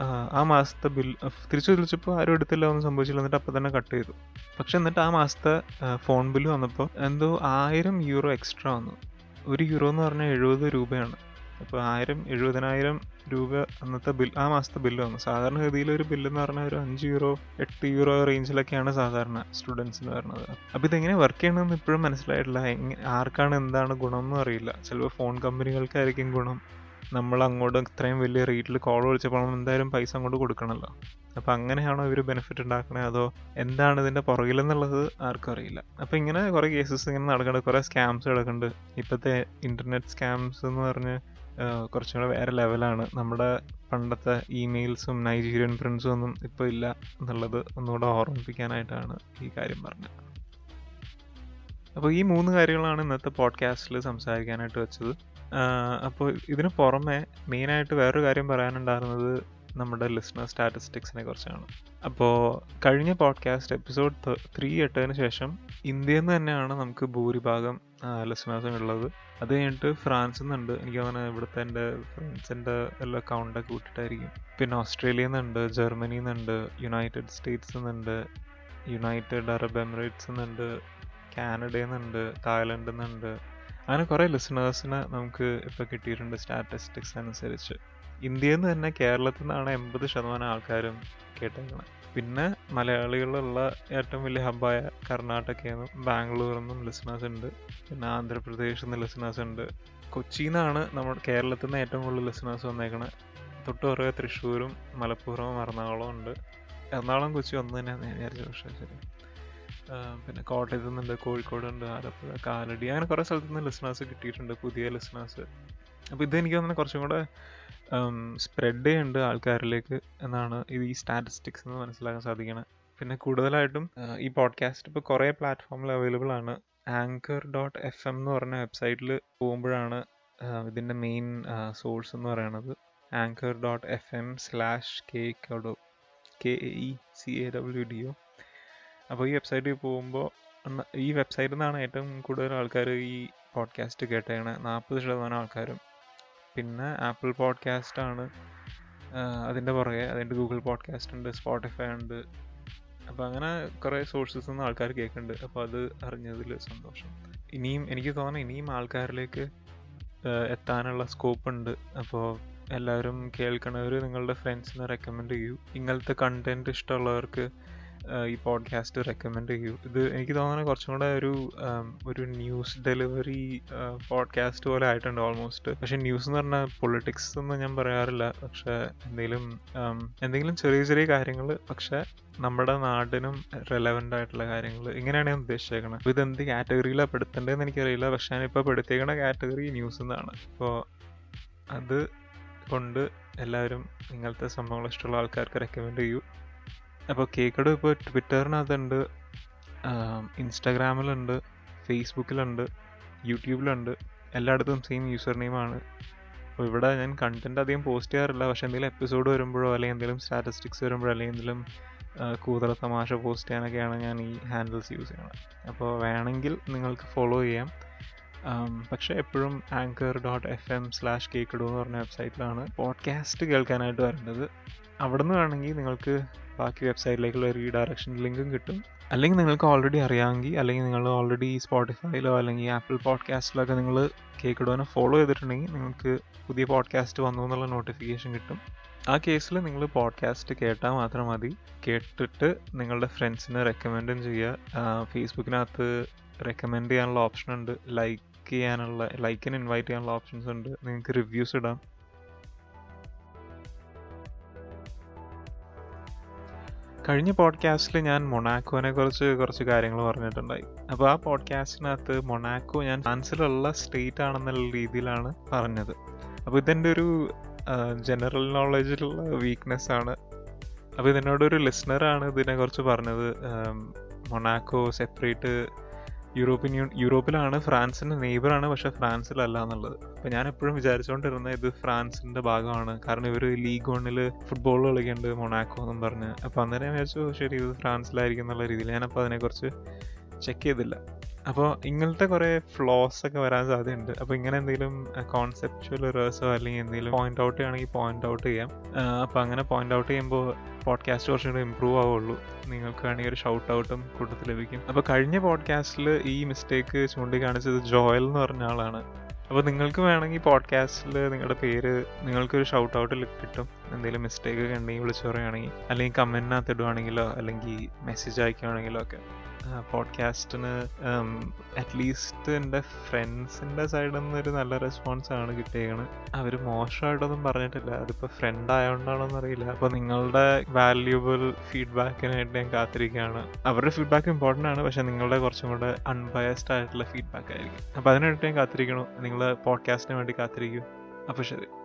ആ മാസത്തെ ബിൽ തിരിച്ചു വിളിച്ചപ്പോൾ ആരും എടുത്തില്ല ഒന്നും സംഭവിച്ചില്ല എന്നിട്ട് അപ്പം തന്നെ കട്ട് ചെയ്തു പക്ഷെ എന്നിട്ട് ആ മാസത്തെ ഫോൺ ബില്ല് വന്നപ്പോൾ എന്തോ ആയിരം യൂറോ എക്സ്ട്രാ വന്നു ഒരു യൂറോ എന്ന് പറഞ്ഞാൽ എഴുപത് രൂപയാണ് അപ്പോൾ ആയിരം എഴുപതിനായിരം രൂപ അന്നത്തെ ബിൽ ആ മാസത്തെ ബില്ല് വന്നു സാധാരണഗതിയിൽ ഒരു ബില്ല് എന്ന് പറഞ്ഞാൽ ഒരു അഞ്ച് യൂറോ എട്ട് യൂറോ റേഞ്ചിലൊക്കെയാണ് സാധാരണ സ്റ്റുഡൻസിന് വരുന്നത് അപ്പോൾ ഇതെങ്ങനെ വർക്ക് ചെയ്യണമെന്ന് ഇപ്പോഴും മനസ്സിലായിട്ടില്ല ആർക്കാണ് എന്താണ് ഗുണം എന്നും അറിയില്ല ചിലപ്പോൾ ഫോൺ കമ്പനികൾക്കായിരിക്കും ഗുണം നമ്മൾ അങ്ങോട്ട് ഇത്രയും വലിയ റേറ്റിൽ കോൾ വിളിച്ചപ്പോൾ എന്തായാലും പൈസ അങ്ങോട്ട് കൊടുക്കണമല്ലോ അപ്പോൾ അങ്ങനെയാണോ ഇവർ ബെനിഫിറ്റ് ഉണ്ടാക്കണേ അതോ എന്താണ് ഇതിൻ്റെ പുറകിലെന്നുള്ളത് ആർക്കും അറിയില്ല അപ്പോൾ ഇങ്ങനെ കുറേ കേസസ് ഇങ്ങനെ നടക്കുന്നുണ്ട് കുറേ സ്കാംസ് കിടക്കുന്നുണ്ട് ഇപ്പോഴത്തെ ഇൻ്റർനെറ്റ് സ്കാംസ് എന്ന് പറഞ്ഞ് കുറച്ചും കൂടെ വേറെ ലെവലാണ് നമ്മുടെ പണ്ടത്തെ ഇമെയിൽസും നൈജീരിയൻ പ്രിൻസും ഒന്നും ഇപ്പോൾ ഇല്ല എന്നുള്ളത് ഒന്നുകൂടെ ഓർമ്മിപ്പിക്കാനായിട്ടാണ് ഈ കാര്യം പറഞ്ഞത് അപ്പോൾ ഈ മൂന്ന് കാര്യങ്ങളാണ് ഇന്നത്തെ പോഡ്കാസ്റ്റിൽ സംസാരിക്കാനായിട്ട് വെച്ചത് അപ്പോൾ ഇതിന് പുറമെ മെയിനായിട്ട് വേറൊരു കാര്യം പറയാനുണ്ടായിരുന്നത് നമ്മുടെ ലിസ്ണർ സ്റ്റാറ്റിസ്റ്റിക്സിനെ കുറിച്ചാണ് അപ്പോൾ കഴിഞ്ഞ പോഡ്കാസ്റ്റ് എപ്പിസോഡ് ത്രീ എട്ടതിന് ശേഷം ഇന്ത്യയിൽ നിന്ന് തന്നെയാണ് നമുക്ക് ഭൂരിഭാഗം ലിസണേഴ്സും ഉള്ളത് അത് കഴിഞ്ഞിട്ട് ഫ്രാൻസിൽ നിന്നുണ്ട് എനിക്ക് തോന്നുന്നത് ഇവിടുത്തെ എൻ്റെ ഫ്രണ്ട്സിൻ്റെ എല്ലാ അക്കൗണ്ടൊക്കെ കൂട്ടിയിട്ടായിരിക്കും പിന്നെ ഓസ്ട്രേലിയയിൽ നിന്നുണ്ട് ജർമ്മനിയിൽ നിന്നുണ്ട് യുണൈറ്റഡ് സ്റ്റേറ്റ്സിൽ നിന്നുണ്ട് യുണൈറ്റഡ് അറബ് എമിറേറ്റ്സ് നിന്നുണ്ട് കാനഡയിൽ നിന്നുണ്ട് തായ്ലൻഡിൽ നിന്നുണ്ട് അങ്ങനെ കുറേ ലിസണേഴ്സിനെ നമുക്ക് ഇപ്പോൾ കിട്ടിയിട്ടുണ്ട് സ്റ്റാറ്റിസ്റ്റിക്സ് അനുസരിച്ച് ഇന്ത്യയിൽ നിന്ന് തന്നെ കേരളത്തിൽ നിന്നാണ് എൺപത് ശതമാനം ആൾക്കാരും കേട്ടേക്കുന്നത് പിന്നെ മലയാളികളുള്ള ഏറ്റവും വലിയ ഹബ്ബായ കർണാടകയിൽ നിന്നും ബാംഗ്ലൂരിൽ നിന്നും ലിസണേഴ്സ് ഉണ്ട് പിന്നെ ആന്ധ്രാപ്രദേശിൽ നിന്ന് ലിസണേഴ്സ് ഉണ്ട് കൊച്ചിയിൽ നിന്നാണ് നമ്മുടെ കേരളത്തിൽ നിന്ന് ഏറ്റവും കൂടുതൽ ലിസണേഴ്സ് വന്നേക്കണത് തൊട്ട് പുറകെ തൃശ്ശൂരും മലപ്പുറവും എറണാകുളവും ഉണ്ട് എറണാകുളം കൊച്ചി ഒന്ന് തന്നെയാണ് ഞാൻ വിചാരിച്ചത് പക്ഷേ ശരി ആ, പിന്നെ കോട്ടയത്ത് നിന്നുണ്ട് കോഴിക്കോടുണ്ട് ആലപ്പുഴ കാലടി അങ്ങനെ കുറേ സ്ഥലത്ത് നിന്ന് ലിസണേഴ്സ് കിട്ടിയിട്ടുണ്ട് പുതിയ ലിസണേഴ്സ് അപ്പോൾ ഇത് എനിക്ക് തോന്നുന്നു കുറച്ചും കൂടെ സ്പ്രെഡ് ചെയ്യുന്നുണ്ട് ആൾക്കാരിലേക്ക് എന്നാണ് ഇത് ഈ സ്റ്റാറ്റിസ്റ്റിക്സ് എന്ന് മനസ്സിലാക്കാൻ സാധിക്കണം പിന്നെ കൂടുതലായിട്ടും ആ, ഈ പോഡ്കാസ്റ്റ് ഇപ്പോൾ കുറേ പ്ലാറ്റ്ഫോമിൽ അവൈലബിൾ ആണ് ആങ്കർ ഡോട്ട് എഫ് എം എന്ന് പറഞ്ഞ വെബ്സൈറ്റിൽ പോകുമ്പോഴാണ് ആ, ഇതിൻ്റെ മെയിൻ സോഴ്സ് എന്ന് പറയുന്നത് anchor dot F M slash K കഡോ K A E C A W D O അപ്പോൾ ഈ വെബ്സൈറ്റിൽ പോകുമ്പോൾ ഈ വെബ്സൈറ്റിൽ നിന്നാണ് ഏറ്റവും കൂടുതൽ ആൾക്കാർ ഈ പോഡ്കാസ്റ്റ് കേട്ടേക്കണേ നാൽപ്പത് ശതമാനം ആൾക്കാരും പിന്നെ ആപ്പിൾ പോഡ്കാസ്റ്റ് ആണ് അതിൻ്റെ പുറകെ അതിൻ്റെ ഗൂഗിൾ പോഡ്കാസ്റ്റ് ഉണ്ട് സ്പോട്ടിഫൈ ഉണ്ട് അപ്പോൾ അങ്ങനെ കുറേ സോഴ്സസ് നിന്ന് ആൾക്കാർ കേൾക്കുന്നുണ്ട് അപ്പോൾ അത് അറിഞ്ഞതിൽ സന്തോഷം ഇനിയും എനിക്ക് തോന്നുന്നു ഇനിയും ആൾക്കാരിലേക്ക് ആഹ് എത്താനുള്ള സ്കോപ്പ് ഉണ്ട് അപ്പോൾ എല്ലാവരും കേൾക്കണവർ നിങ്ങളുടെ ഫ്രണ്ട്സിനെ റെക്കമെൻഡ് ചെയ്യൂ ഇങ്ങനത്തെ കണ്ടന്റ് ഇഷ്ടമുള്ളവർക്ക് ആഹ് ഈ പോഡ്കാസ്റ്റ് റെക്കമെൻഡ് ചെയ്യൂ ഇത് എനിക്ക് തോന്നുന്നത് കുറച്ചും കൂടെ ഒരു ആം, ഒരു ന്യൂസ് ഡെലിവറി പോഡ്കാസ്റ്റ് പോലെ ആയിട്ടുണ്ട് ഓൾമോസ്റ്റ് പക്ഷെ ന്യൂസ് എന്ന് പറഞ്ഞാൽ പൊളിറ്റിക്സ് ഒന്നും ഞാൻ പറയാറില്ല പക്ഷെ എന്തെങ്കിലും ആം, എന്തെങ്കിലും ചെറിയ ചെറിയ കാര്യങ്ങൾ പക്ഷെ നമ്മുടെ നാടിനും റെലവെൻ്റ് ആയിട്ടുള്ള കാര്യങ്ങൾ ഇങ്ങനെയാണ് ഞാൻ ഉദ്ദേശിച്ചേക്കുന്നത് അപ്പോൾ ഇത് എന്ത് കാറ്റഗറിയിലാണ് പെടുത്തേണ്ടതെന്ന് എനിക്കറിയില്ല പക്ഷെ ഞാനിപ്പോൾ പെടുത്തേക്കണ കാറ്റഗറി ന്യൂസ് എന്നാണ് അപ്പോൾ അത് കൊണ്ട് എല്ലാവരും ഇങ്ങനത്തെ സംഭവങ്ങൾ ഇഷ്ടമുള്ള ആൾക്കാർക്ക് റെക്കമെൻഡ് ചെയ്യൂ അപ്പോൾ കേക്കട് ഇപ്പോൾ ട്വിറ്ററിനകത്തുണ്ട് ഇൻസ്റ്റാഗ്രാമിലുണ്ട് ഫേസ്ബുക്കിലുണ്ട് യൂട്യൂബിലുണ്ട് എല്ലായിടത്തും സെയിം യൂസർ നെയിമാണ് അപ്പോൾ ഇവിടെ ഞാൻ കണ്ടന്റ് അധികം പോസ്റ്റ് ചെയ്യാറില്ല പക്ഷേ എന്തെങ്കിലും എപ്പിസോഡ് വരുമ്പോഴോ അല്ലെങ്കിൽ എന്തെങ്കിലും സ്റ്റാറ്റിസ്റ്റിക്സ് വരുമ്പോഴോ അല്ലെങ്കിൽ എന്തെങ്കിലും ആ, കൂതറ തമാശ പോസ്റ്റ് ചെയ്യാനൊക്കെയാണ് ഞാൻ ഈ ഹാൻഡിൽസ് യൂസ് ചെയ്യണത് അപ്പോൾ വേണമെങ്കിൽ നിങ്ങൾക്ക് ഫോളോ ചെയ്യാം ആം, പക്ഷേ എപ്പോഴും anchor dot F M slash കേക്കിടു എന്ന് പറഞ്ഞ വെബ്സൈറ്റിലാണ് പോഡ്കാസ്റ്റ് കേൾക്കാനായിട്ട് വരേണ്ടത് അവിടെ നിന്ന് വേണമെങ്കിൽ നിങ്ങൾക്ക് ബാക്കി വെബ്സൈറ്റിലേക്കുള്ള റീഡയറക്ഷൻ ലിങ്കും കിട്ടും അല്ലെങ്കിൽ നിങ്ങൾക്ക് ഓൾറെഡി അറിയാമെങ്കിൽ അല്ലെങ്കിൽ നിങ്ങൾ ഓൾറെഡി സ്പോട്ടിഫൈയിലോ അല്ലെങ്കിൽ ആപ്പിൾ പോഡ്കാസ്റ്റിലൊക്കെ നിങ്ങൾ കേക്കിടുവിനെ ഫോളോ ചെയ്തിട്ടുണ്ടെങ്കിൽ നിങ്ങൾക്ക് പുതിയ പോഡ്കാസ്റ്റ് വന്നു എന്നുള്ള നോട്ടിഫിക്കേഷൻ കിട്ടും ആ കേസിൽ നിങ്ങൾ പോഡ്കാസ്റ്റ് കേട്ടാൽ മാത്രം മതി കേട്ടിട്ട് നിങ്ങളുടെ ഫ്രണ്ട്സിന് റെക്കമെൻഡും ചെയ്യുക ഫേസ്ബുക്കിനകത്ത് റെക്കമെൻഡ് ചെയ്യാനുള്ള ഓപ്ഷൻ ഉണ്ട് ലൈക്ക് ചെയ്യാനുള്ള ലൈക്കിന് ഇൻവൈറ്റ് ചെയ്യാനുള്ള ഓപ്ഷൻസ് ഉണ്ട് നിങ്ങൾക്ക് റിവ്യൂസ് ഇടാം കഴിഞ്ഞ പോഡ്കാസ്റ്റിൽ ഞാൻ മൊണാക്കോനെ കുറിച്ച് കുറച്ച് കാര്യങ്ങൾ പറഞ്ഞിട്ടുണ്ടായി അപ്പോൾ ആ പോഡ്കാസ്റ്റിനകത്ത് മൊണാക്കോ ഞാൻ ഫ്രാൻസിലുള്ള സ്റ്റേറ്റ് ആണെന്നുള്ള രീതിയിലാണ് പറഞ്ഞത് അപ്പോൾ ഇതെൻ്റെ ഒരു ജനറൽ നോളജിലുള്ള വീക്ക്നെസ് ആണ് അപ്പോൾ ഇതിനോട് ഒരു ലിസണറാണ് ഇതിനെക്കുറിച്ച് പറഞ്ഞത് ആം, മൊണാക്കോ സെപ്പറേറ്റ് യൂറോപ്യൻ യൂൺ യൂറോപ്പിലാണ് ഫ്രാൻസിൻ്റെ നെയ്ബറാണ് പക്ഷെ ഫ്രാൻസിലല്ല എന്നുള്ളത് അപ്പോൾ ഞാൻ എപ്പോഴും വിചാരിച്ചുകൊണ്ടിരുന്നത് ഇത് ഫ്രാൻസിൻ്റെ ഭാഗമാണ് കാരണം ഇവർ ലീഗ് വണ്ണിൽ ഫുട്ബോൾ കളിക്കുന്നുണ്ട് മൊണാക്കോ എന്നും പറഞ്ഞ് അപ്പോൾ അന്നേരം ഞാൻ വിചാരിച്ചു ശരി ഇത് ഫ്രാൻസിലായിരിക്കും എന്നുള്ള രീതിയിൽ ഞാനപ്പോൾ അതിനെക്കുറിച്ച് ചെക്ക് ചെയ്തില്ല അപ്പോൾ ഇങ്ങനത്തെ കുറേ ഫ്ലോസ് ഒക്കെ വരാൻ സാധ്യതയുണ്ട് അപ്പോൾ ഇങ്ങനെ എന്തെങ്കിലും കോൺസെപ്റ്റുവൽ റേഴ്സോ അല്ലെങ്കിൽ എന്തെങ്കിലും പോയിന്റ് ഔട്ട് ചെയ്യുകയാണെങ്കിൽ പോയിന്റ് ഔട്ട് ചെയ്യാം അപ്പോൾ അങ്ങനെ പോയിന്റ് ഔട്ട് ചെയ്യുമ്പോൾ പോഡ്കാസ്റ്റ് കുറച്ചും കൂടി ഇമ്പ്രൂവ് ആവുള്ളൂ നിങ്ങൾക്ക് വേണമെങ്കിൽ ഒരു ഷൗട്ട് ഔട്ടും കൂട്ടത്തിൽ ലഭിക്കും അപ്പോൾ കഴിഞ്ഞ പോഡ്കാസ്റ്റിൽ ഈ മിസ്റ്റേക്ക് ചൂണ്ടിക്കാണിച്ചത് ജോയൽ എന്ന് പറഞ്ഞ ആളാണ് അപ്പോൾ നിങ്ങൾക്ക് വേണമെങ്കിൽ പോഡ്കാസ്റ്റിൽ നിങ്ങളുടെ പേര് നിങ്ങൾക്കൊരു ഷൗട്ട് ഔട്ടിൽ കിട്ടും എന്തെങ്കിലും മിസ്റ്റേക്ക് ഒക്കെ ഉണ്ടെങ്കിൽ വിളിച്ചു പറയുകയാണെങ്കിൽ അല്ലെങ്കിൽ കമൻറ്റിനകത്ത് ഇടുവാണെങ്കിലോ അല്ലെങ്കിൽ മെസ്സേജ് അയക്കുകയാണെങ്കിലോ ഒക്കെ പോഡ്കാസ്റ്റിന് അറ്റ്ലീസ്റ്റ് എൻ്റെ ഫ്രണ്ട്സിൻ്റെ സൈഡിൽ നിന്ന് ഒരു നല്ല റെസ്പോൺസ് ആണ് കിട്ടിയേക്കണ് അവർ മോശമായിട്ടൊന്നും പറഞ്ഞിട്ടില്ല അതിപ്പോൾ ഫ്രണ്ട് ആയതുകൊണ്ടാണോന്ന് അറിയില്ല അപ്പോൾ നിങ്ങളുടെ വാല്യൂബിൾ ഫീഡ്ബാക്കിനായിട്ട് ഞാൻ കാത്തിരിക്കുകയാണ് അവരുടെ ഫീഡ്ബാക്ക് ഇമ്പോർട്ടൻ്റ് ആണ് പക്ഷേ നിങ്ങളുടെ കുറച്ചും കൂടെ അൺബയസ്ഡ് ആയിട്ടുള്ള ഫീഡ്ബാക്ക് ആയിരിക്കും അപ്പോൾ അതിനായിട്ട് ഞാൻ കാത്തിരിക്കണം നിങ്ങൾ പോഡ്കാസ്റ്റിന് വേണ്ടി കാത്തിരിക്കും അപ്പോൾ ശരി